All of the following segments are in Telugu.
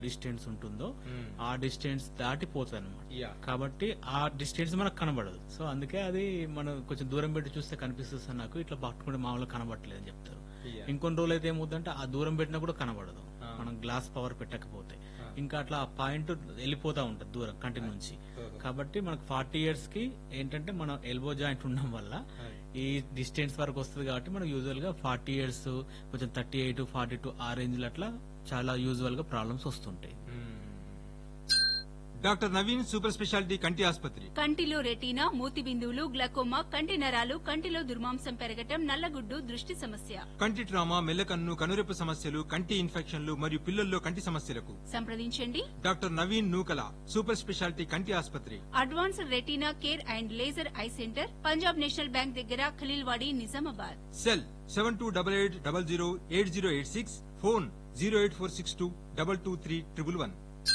డిస్టెన్స్ ఉంటుందో మ్మ్. ఆ డిస్టెన్స్ దాటిపోతుంది అనమాట యా కాబట్టి ఆ డిస్టెన్స్ మనకు కనబడదు సో అందుకే అది మనం కొంచెం దూరం పెట్టి చూస్తే కనిపిస్తుంది సార్ నాకు ఇట్లా పట్టుకుంటే మామూలుగా కనబడట్లేదు అని చెప్తారు యా ఇంకొన్ని రోజులు అయితే ఏమవుతుందంటే ఆ దూరం పెట్టినా కూడా కనబడదు ఆ. మనం గ్లాస్ పవర్ పెట్టకపోతే ఆ. ఇంకా అట్లా ఆ పాయింట్ వెళ్ళిపోతా ఉంటుంది దూరం కంటి నుంచి ఓహో. కాబట్టి మనకు ఫార్టీ ఇయర్స్ కి ఏంటంటే మనం ఎల్బో జాయింట్ ఉండడం వల్ల అది. ఈ డిస్టెన్స్ వరకు వస్తుంది కాబట్టి మనకు యూజువల్ గా ఫార్టీ ఇయర్స్ కొంచెం థర్టీ ఎయిట్ ఫార్టీ టూ ఆ రేంజ్ లో అట్లా చాలా యూజువల్ గా ప్రాబ్లమ్స్ వస్తుంటాయి మ్మ్. డాక్టర్ నవీన్ సూపర్ స్పెషాలిటీ కంటి ఆసుపత్రి కంటిలో రెటీనా మూతి బిందువులు గ్లకోమా కంటి నరాలు కంటిలో దుర్మాంసం పెరగటం నల్లగుడ్డు దృష్టి సమస్య కంటి ట్రామా మెల్లకన్ను కనురెప్ప సమస్యలు కంటి ఇన్ఫెక్షన్లు మరియు పిల్లల్లో కంటి సమస్యలకు సంప్రదించండి doctor Naveen Nukala super speciality కంటి ఆసుపత్రి advanced retina care and laser eye centre Punjab national bank దగ్గర Khaleelwadi Nizamabad cell seven two double eight double zero eight zero eight six phone zero eight four six two double two three triple one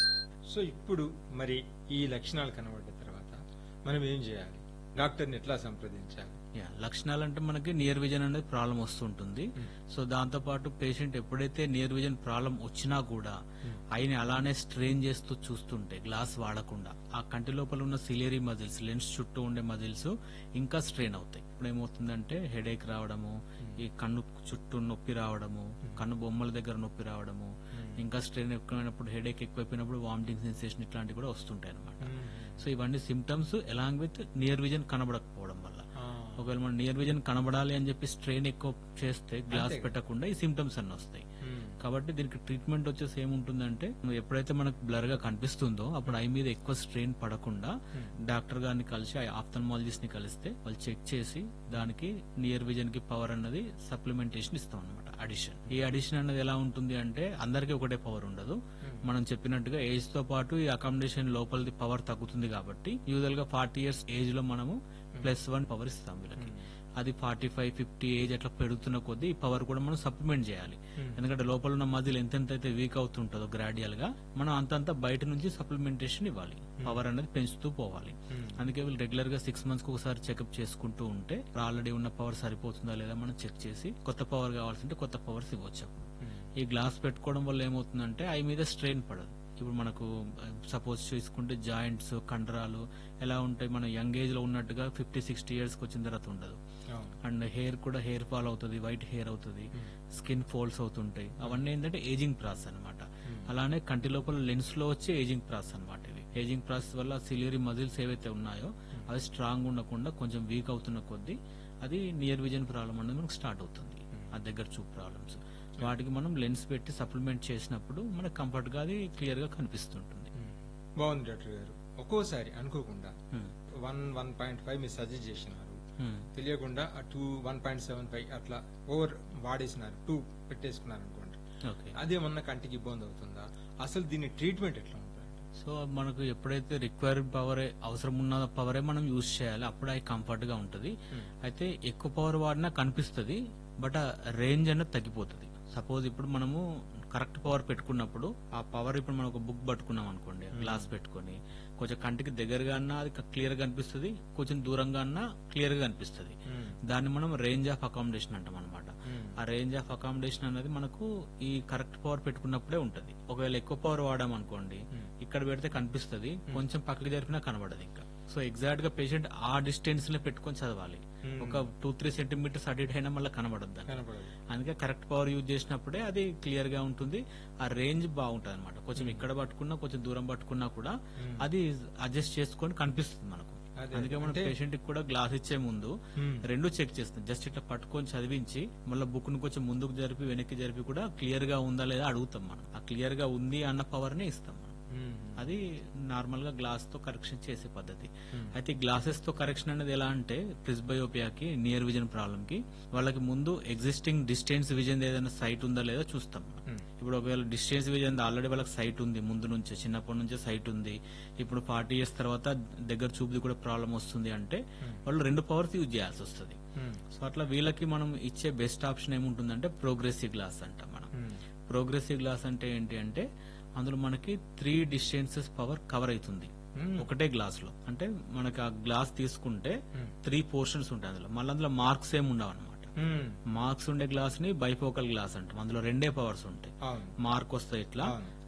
so ఇప్పుడు మరి ఈ లక్షణాలు కనబడ్డ తర్వాత మనం ఏం చేయాలి డాక్టర్ని ఎట్లా సంప్రదించాలి యా లక్షణాలు అంటే మనకి నియర్ విజన్ అనేది ప్రాబ్లం వస్తుంటుంది సో దాంతో పాటు పేషెంట్ ఎప్పుడైతే నియర్ విజన్ ప్రాబ్లం వచ్చినా కూడా అయిన అలానే స్ట్రెయిన్ చేస్తూ చూస్తుంటే గ్లాస్ వాడకుండా ఆ కంటి లోపల ఉన్న సిలియరీ మజిల్స్ లెన్స్ చుట్టూ ఉండే మజిల్స్ ఇంకా స్ట్రెయిన్ అవుతాయి ఇప్పుడు ఏమవుతుందంటే హెడేక్ రావడము ఈ కన్ను చుట్టూ నొప్పి రావడము కన్ను బొమ్మల దగ్గర నొప్పి రావడము ఇంకా స్ట్రెయిన్ ఎక్కువైనప్పుడు హెడేక్ ఎక్కువైపోయినప్పుడు వామిటింగ్ సెన్సేషన్ ఇట్లాంటివి కూడా వస్తుంటాయి అనమాట సో ఇవన్నీ symptoms along with near vision కనబడకపోవడం వల్ల ఒకవేళ మనం నియర్ విజన్ కనబడాలి అని చెప్పి స్ట్రెయిన్ ఎక్కువ చేస్తే గ్లాస్ అంతే కదా. పెట్టకుండా ఈ సిమ్టమ్స్ అన్ని వస్తాయి కాబట్టి దీనికి ట్రీట్మెంట్ వచ్చేసి ఏముంటుందంటే నువ్వు ఎప్పుడైతే మనకు బ్లర్ గా కనిపిస్తుందో అప్పుడు ఐ మీద ఎక్కువ స్ట్రెయిన్ పడకుండా డాక్టర్ గారిని కలిసి ఆప్థల్మాలజిస్ట్ ని కలిస్తే వాళ్ళు చెక్ చేసి దానికి నియర్ విజన్ కి పవర్ అన్నది సప్లిమెంటేషన్ ఇస్తాం అనమాట అడిషన్ ఈ అడిషన్ అన్నది ఎలా ఉంటుంది అంటే అందరికీ ఒకటే పవర్ ఉండదు మనం చెప్పినట్టుగా ఏజ్ తో పాటు ఈ అకామిడేషన్ లోపలిది పవర్ తగ్గుతుంది కాబట్టి యూజువల్ గా ఫార్టీ ఇయర్స్ ఏజ్ లో మనము ప్లస్ వన్ పవర్ ఇస్తాం వీళ్ళకి అది ఫార్టీ ఫైవ్ ఫిఫ్టీ ఏజ్ అట్లా పెరుగుతున్న కొద్దీ ఈ పవర్ కూడా మనం సప్లిమెంట్ చేయాలి ఎందుకంటే లోపల ఉన్న మజిల్ ఎంతెంత అయితే వీక్ అవుతుంటుందో గ్రాడ్యువల్ గా మనం అంతంత బయట నుంచి సప్లిమెంటేషన్ ఇవ్వాలి పవర్ అనేది పెంచుతూ పోవాలి అందుకే వీళ్ళు రెగ్యులర్ గా సిక్స్ మంత్స్ కి ఒకసారి చెకప్ చేసుకుంటూ ఉంటే ఆల్రెడీ ఉన్న పవర్ సరిపోతుందా లేదా మనం చెక్ చేసి కొత్త పవర్ కావాల్సింటే కొత్త పవర్స్ ఇవ్వచ్చు అప్పుడు ఈ గ్లాస్ పెట్టుకోవడం వల్ల ఏమవుతుందంటే ఐ మీద స్ట్రెయిన్ పడదు ఇప్పుడు మనకు సపోజ్ తీసుకుంటే జాయింట్స్ కండరాలు ఎలా ఉంటాయి మన యంగ్ ఏజ్ లో ఉన్నట్టుగా ఫిఫ్టీ సిక్స్టీ ఇయర్స్ కి వచ్చిన తర్వాత ఉండదు అండ్ హెయిర్ కూడా హెయిర్ ఫాల్ అవుతుంది వైట్ హెయిర్ అవుతుంది స్కిన్ ఫోల్డ్స్ అవుతుంటాయి అవన్నీ ఏంటంటే ఏజింగ్ ప్రాసెస్ అన్నమాట అలానే కంటి లోపల లెన్స్ లో వచ్చే ఏజింగ్ ప్రాసెస్ అన్నమాట ఇవి ఏజింగ్ ప్రాసెస్ వల్ల సిలియరీ మజిల్స్ ఏవైతే ఉన్నాయో అవి స్ట్రాంగ్ ఉండకుండా కొంచెం వీక్ అవుతున్న కొద్దీ అది నియర్ విజన్ ప్రాబ్లం అనేది మనకు స్టార్ట్ అవుతుంది ఆ దగ్గర చూపు ప్రాబ్లమ్స్ వాటికి మనం లెన్స్ పెట్టి సప్లిమెంట్ చేసినప్పుడు మనకు కంఫర్ట్ గా అది క్లియర్ గా కనిపిస్తుంటుంది బాగుంది డాక్టర్ గారు ఒక్కోసారి అనుకోకుండా Hmm. One one point five మీరు సజెస్ట్ చేసినారు Hmm. తెలియకుండా ఆ two one point seven five అట్లా ఓవర్ వాడేసినారు టూ పెట్టేసుకున్నారు అనుకోండి ఓకే అదేమన్నా కంటికి ఇబ్బంది అవుతుందా అసలు దీని ట్రీట్మెంట్ ఎట్లా ఉంటుంది సో మనకు ఎప్పుడైతే రిక్వైర్డ్ పవర్ అవసరం ఉన్న పవరే మనం యూజ్ చేయాలి అప్పుడు అది కంఫర్ట్ గా ఉంటుంది అయితే ఎక్కువ పవర్ వాడినా కనిపిస్తుంది బట్ ఆ రేంజ్ అనేది తగ్గిపోతుంది సపోజ్ ఇప్పుడు మనము కరెక్ట్ పవర్ పెట్టుకున్నప్పుడు ఆ పవర్ ఇప్పుడు మనం ఒక బుక్ పట్టుకున్నాం అనుకోండి గ్లాస్ పెట్టుకొని కొంచెం కంటికి దగ్గరగా అన్నా అది క్లియర్ గా కనిపిస్తుంది కొంచెం దూరంగా అన్నా క్లియర్ గా కనిపిస్తుంది దాన్ని మనం రేంజ్ ఆఫ్ అకామిడేషన్ అంటాం అనమాట ఆ రేంజ్ ఆఫ్ అకామిడేషన్ అనేది మనకు ఈ కరెక్ట్ పవర్ పెట్టుకున్నప్పుడే ఉంటది ఒకవేళ ఎక్కువ పవర్ వాడామనుకోండి ఇక్కడ పెడితే కనిపిస్తుంది కొంచెం పక్కకి జరిపినా కనబడదు ఇంకా సో ఎగ్జాక్ట్ గా పేషెంట్ ఆ డిస్టెన్స్ లో పెట్టుకొని చదవాలి ఒక టూ త్రీ సెంటీమీటర్స్ అడిట్ అయినా మళ్ళీ కనబడద్దు దాన్ని. కనపడదు అందుకే కరెక్ట్ పవర్ యూజ్ చేసినప్పుడే అది క్లియర్ గా ఉంటుంది ఆ రేంజ్ బాగుంటది అనమాట కొంచెం ఇక్కడ పట్టుకున్నా కొంచెం దూరం పట్టుకున్నా కూడా అది అడ్జస్ట్ చేసుకొని కనిపిస్తుంది మనకు అదే. అందుకే మనం అంటే- పేషెంట్ కి కూడా గ్లాస్ ఇచ్చే ముందు Hmm. రెండు చెక్ చేస్తాం జస్ట్ ఇట్లా పట్టుకొని చదివించి మళ్ళీ బుక్ ను కొంచెం ముందుకు జరిపి వెనక్కి జరిపి కూడా క్లియర్ గా ఉందా లేదా అడుగుతాం మనం ఆ క్లియర్ గా ఉంది అన్న పవర్ నే ఇస్తాం మనం అది నార్మల్ గా గ్లాస్ తో కరెక్షన్ చేసే పద్ధతి అయితే గ్లాసెస్ తో కరెక్షన్ అనేది ఎలా అంటే ప్రిస్బయోపియాకి నియర్ విజన్ ప్రాబ్లం కి వాళ్ళకి ముందు ఎగ్జిస్టింగ్ డిస్టెన్స్ విజన్ ఏదైనా సైట్ ఉందా లేదా చూస్తాం మనం. Hmm. ఇప్పుడు ఒకవేళ డిస్టెన్స్ విజన్ ఆల్రెడీ వాళ్ళకి సైట్ ఉంది ముందు నుంచే చిన్నప్పటి నుంచే సైట్ ఉంది ఇప్పుడు ఫార్టీ ఇయర్స్ తర్వాత దగ్గర చూపుది కూడా ప్రాబ్లం వస్తుంది అంటే వాళ్ళు రెండు పవర్స్ యూజ్ చేయాల్సి వస్తుంది సో అట్లా వీళ్ళకి మనం ఇచ్చే బెస్ట్ ఆప్షన్ ఏముంటుందంటే ప్రోగ్రెసివ్ గ్లాస్ అంటాం మనం ప్రోగ్రెసివ్ గ్లాస్ అంటే ఏంటి అంటే అందులో మనకి త్రీ డిస్టెన్సెస్ పవర్ కవర్ అవుతుంది ఒకటే గ్లాస్ లో అంటే మనకి ఆ గ్లాస్ తీసుకుంటే త్రీ పోర్షన్స్ ఉంటాయి అందులో మళ్ళీ అందులో మార్క్స్ ఏమి ఉండవు అనమాట మార్క్స్ ఉండే గ్లాస్ ని బైఫోకల్ గ్లాస్ అంటాం అందులో రెండే పవర్స్ ఉంటాయి అవును మార్క్ వస్తాయి ఇట్లా అవును.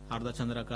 అర్ధచంద్రాకార